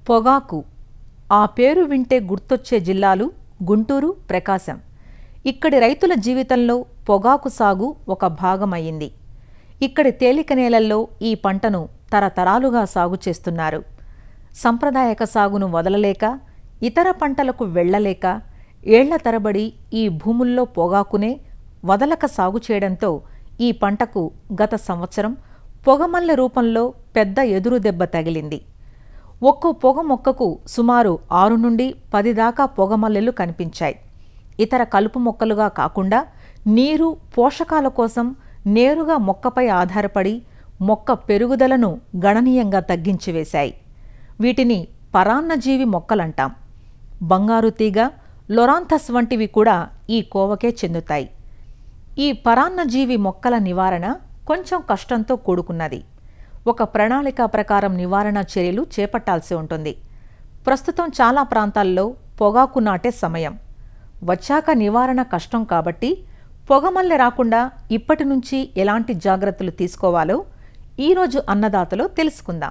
పొగాకు ఆ పేరు వింటే గుర్తొచ్చే జిల్లాలు గుంటూరు ప్రకాశం ఇక్కడి రైతుల జీవితంలో పొగాకు సాగు ఒక భాగమయ్యింది ఇక్కడి తేలిక నేలల్లో ఈ పంటను తరతరాలుగా సాగు చేస్తున్నారు సంప్రదాయక సాగును వదలలేక ఇతర పంటలకు వెళ్ళలేక ఏళ్ల తరబడి ఈ భూముల్లో పొగాకునే వదలక సాగు చేయడంతో ఈ పంటకు గత సంవత్సరం పొగమల్లె రూపంలో పెద్ద ఎదురు దెబ్బ తగిలింది ఒక్కో పొగ మొక్కకు సుమారు ఆరు నుండి పది దాకా పొగమల్లెలు కనిపించాయి ఇతర కలుపు మొక్కలుగా కాకుండా నీరు పోషకాల కోసం నేరుగా మొక్కపై ఆధారపడి మొక్క పెరుగుదలను గణనీయంగా తగ్గించివేశాయి వీటిని పరాన్నజీవి మొక్కలంటాం బంగారు తీగ లొరాంథస్ వంటివి కూడా ఈ కోవకే చెందుతాయి ఈ పరాన్నజీవి మొక్కల నివారణ కొంచెం కష్టంతో కూడుకున్నది ఒక ప్రణాళిక ప్రకారం నివారణ చర్యలు చేపట్టాల్సి ఉంటుంది ప్రస్తుతం చాలా ప్రాంతాల్లో పొగాకు నాటే సమయం వచ్చాక నివారణ కష్టం కాబట్టి పొగమల్లె రాకుండా ఇప్పటి నుంచి ఎలాంటి జాగ్రత్తలు తీసుకోవాలో ఈరోజు అన్నదాతలో తెలుసుకుందాం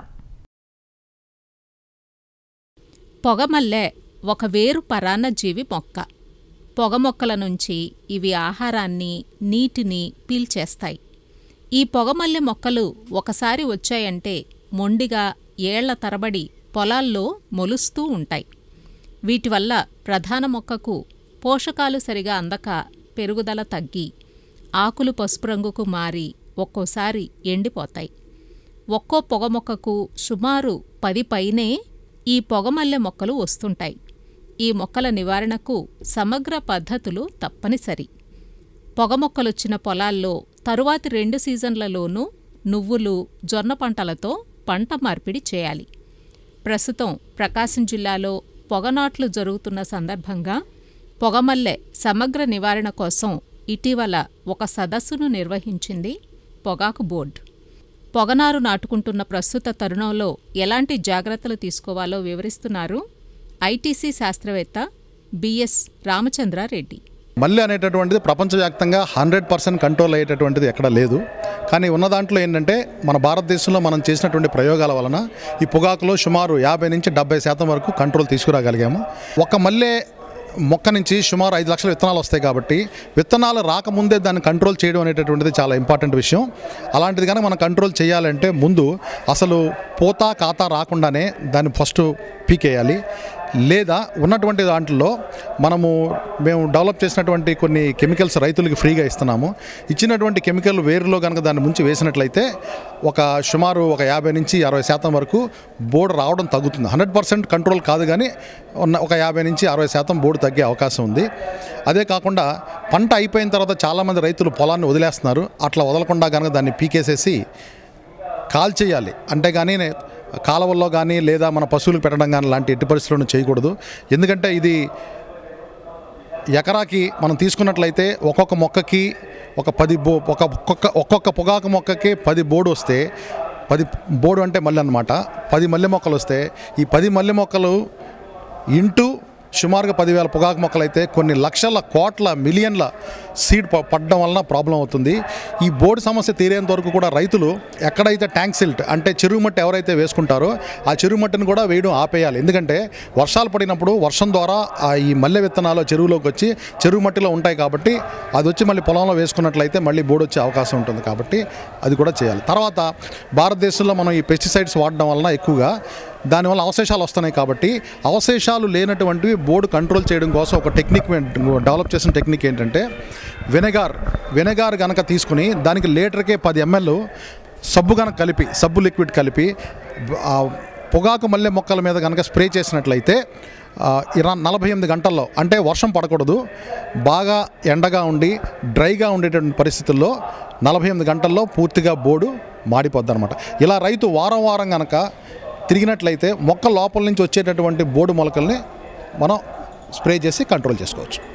పొగమల్లె ఒక వేరు పరాన్నజీవి మొక్క పొగ మొక్కల నుంచి ఇవి ఆహారాన్ని నీటిని పీల్చేస్తాయి ఈ పొగమల్లె మొక్కలు ఒకసారి వచ్చాయంటే మొండిగా ఏళ్ల తరబడి పొలాల్లో మొలుస్తూ ఉంటాయి వీటి వల్ల ప్రధాన మొక్కకు పోషకాలు సరిగా అందక పెరుగుదల తగ్గి ఆకులు పసుపు రంగుకు మారి ఒక్కోసారి ఎండిపోతాయి ఒక్కో పొగ మొక్కకు సుమారు పది పైనే ఈ పొగమల్లె మొక్కలు వస్తుంటాయి ఈ మొక్కల నివారణకు సమగ్ర పద్ధతులు తప్పనిసరి పొగ మొక్కలొచ్చిన పొలాల్లో తరువాతి రెండు సీజన్లలోనూ నువ్వులు జొన్న పంటలతో పంట మార్పిడి చేయాలి ప్రస్తుతం ప్రకాశం జిల్లాలో పొగనాట్లు జరుగుతున్న సందర్భంగా పొగమల్లె సమగ్ర నివారణ కోసం ఇటీవల ఒక సదస్సును నిర్వహించింది పొగాకు బోర్డు పొగనారు నాటుకుంటున్న ప్రస్తుత తరుణంలో ఎలాంటి జాగ్రత్తలు తీసుకోవాలో వివరిస్తున్నారు ఐటీసీ శాస్త్రవేత్త బిఎస్ రామచంద్రారెడ్డి మల్లె అనేటటువంటిది ప్రపంచవ్యాప్తంగా హండ్రెడ్ పర్సెంట్ కంట్రోల్ అయ్యేటటువంటిది ఎక్కడ లేదు కానీ ఉన్న దాంట్లో ఏంటంటే మన భారతదేశంలో మనం చేసినటువంటి ప్రయోగాల వలన ఈ పొగాకులో సుమారు యాభై నుంచి డెబ్బై శాతం వరకు కంట్రోల్ తీసుకురాగలిగాము ఒక మల్లె మొక్క నుంచి సుమారు ఐదు లక్షల విత్తనాలు వస్తాయి కాబట్టి విత్తనాలు రాకముందే దాన్ని కంట్రోల్ చేయడం అనేటటువంటిది చాలా ఇంపార్టెంట్ విషయం అలాంటిది కనుక మనం కంట్రోల్ చేయాలంటే ముందు అసలు పోతా ఖాతా రాకుండానే దాన్ని ఫస్ట్ పీకేయాలి లేదా ఉన్నటువంటి దాంట్లో మనము మేము డెవలప్ చేసినటువంటి కొన్ని కెమికల్స్ రైతులకి ఫ్రీగా ఇస్తున్నాము ఇచ్చినటువంటి కెమికల్ వేరులో కనుక దాన్ని ముంచి వేసినట్లయితే ఒక సుమారు ఒక యాభై నుంచి అరవై శాతం వరకు బోర్డు రావడం తగ్గుతుంది హండ్రెడ్ పర్సెంట్ కంట్రోల్ కాదు కానీ ఉన్న ఒక యాభై నుంచి అరవై శాతం బోర్డు తగ్గే అవకాశం ఉంది అదే కాకుండా పంట అయిపోయిన తర్వాత చాలామంది రైతులు పొలాన్ని వదిలేస్తున్నారు అట్లా వదలకుండా కనుక దాన్ని పీకేసేసి కాల్ చేయాలి అంటే కానీ కాలువల్లో కానీ లేదా మన పశువులకు పెట్టడం కానీ లాంటి ఎట్టి పరిస్థితులను చేయకూడదు ఎందుకంటే ఇది ఎకరాకి మనం తీసుకున్నట్లయితే ఒక్కొక్క మొక్కకి ఒక పది బో ఒక ఒక్కొక్క ఒక్కొక్క పొగాకు మొక్కకి పది బోర్డు వస్తే పది బోర్డు అంటే మల్లె అనమాట పది మల్లె మొక్కలు వస్తే ఈ పది మల్లె మొక్కలు ఇంటూ సుమారుగా పదివేల పొగాకు మొక్కలైతే కొన్ని లక్షల కోట్ల మిలియన్ల సీడ్ ప- పడడం వలన ప్రాబ్లం అవుతుంది ఈ బోర్డు సమస్య తీరేంత వరకు కూడా రైతులు ఎక్కడైతే ట్యాంక్ సిల్ట్ అంటే చెరువు మట్టి ఎవరైతే వేసుకుంటారో ఆ చెరువు మట్టిని కూడా వేయడం ఆపేయాలి ఎందుకంటే వర్షాలు పడినప్పుడు వర్షం ద్వారా ఆ ఈ మల్లె విత్తనాలు చెరువులోకి వచ్చి చెరువు మట్టిలో ఉంటాయి కాబట్టి అది వచ్చి మళ్ళీ పొలంలో వేసుకున్నట్లయితే మళ్ళీ బోర్డు వచ్చే అవకాశం ఉంటుంది కాబట్టి అది కూడా చేయాలి తర్వాత భారతదేశంలో మనం ఈ పెస్టిసైడ్స్ వాడడం వలన ఎక్కువగా దానివల్ల అవశేషాలు వస్తున్నాయి కాబట్టి అవశేషాలు లేనటువంటివి బోర్డు కంట్రోల్ చేయడం కోసం ఒక టెక్నిక్ మేము డెవలప్ చేసిన టెక్నిక్ ఏంటంటే వెనగార్ వెనగార్ కనుక తీసుకుని దానికి లీటర్కే పది ఎంఎల్ సబ్బు కనుక కలిపి సబ్బు లిక్విడ్ కలిపి ఆ పొగాకు మల్లె మొక్కల మీద కనుక స్ప్రే చేసినట్లయితే ఆ, ఇరా నలభై ఎనిమిది గంటల్లో అంటే వర్షం పడకూడదు బాగా ఎండగా ఉండి డ్రైగా ఉండేటువంటి పరిస్థితుల్లో నలభై ఎనిమిది గంటల్లో పూర్తిగా బోర్డు మాడిపోద్ది అనమాట ఇలా రైతు వారం వారం కనుక తిరిగినట్లయితే మొక్క లోపల నుంచి వచ్చేటటువంటి బోర్డు మొలకల్ని మనం స్ప్రే చేసి కంట్రోల్ చేసుకోవచ్చు